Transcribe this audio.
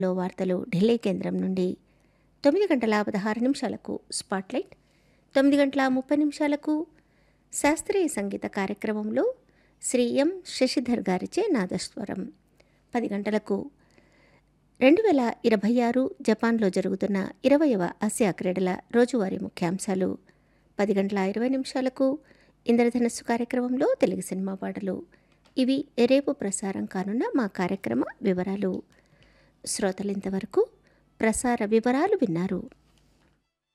లో వార్తలు ఢిల్లీ కేంద్రం నుండి తొమ్మిది గంటల పదహారు నిమిషాలకు స్పాట్లైట్ తొమ్మిది గంటల ముప్పై నిమిషాలకు శాస్త్రీయ సంగీత కార్యక్రమంలో శ్రీ ఎం శశిధర్ గారిచే నాదస్వరం పది గంటలకు రెండు వేల ఇరవై ఆరు జపాన్లో జరుగుతున్న ఇరవయవ ఆసియా క్రీడల రోజువారీ ముఖ్యాంశాలు పది గంటల ఇరవై నిమిషాలకు ఇంద్రధనస్సు కార్యక్రమంలో తెలుగు సినిమా పాటలు ఇవి రేపు ప్రసారం కానున్న మా కార్యక్రమ వివరాలు శ్రోతలు ఇంతవరకు ప్రసార వివరాలు విన్నారు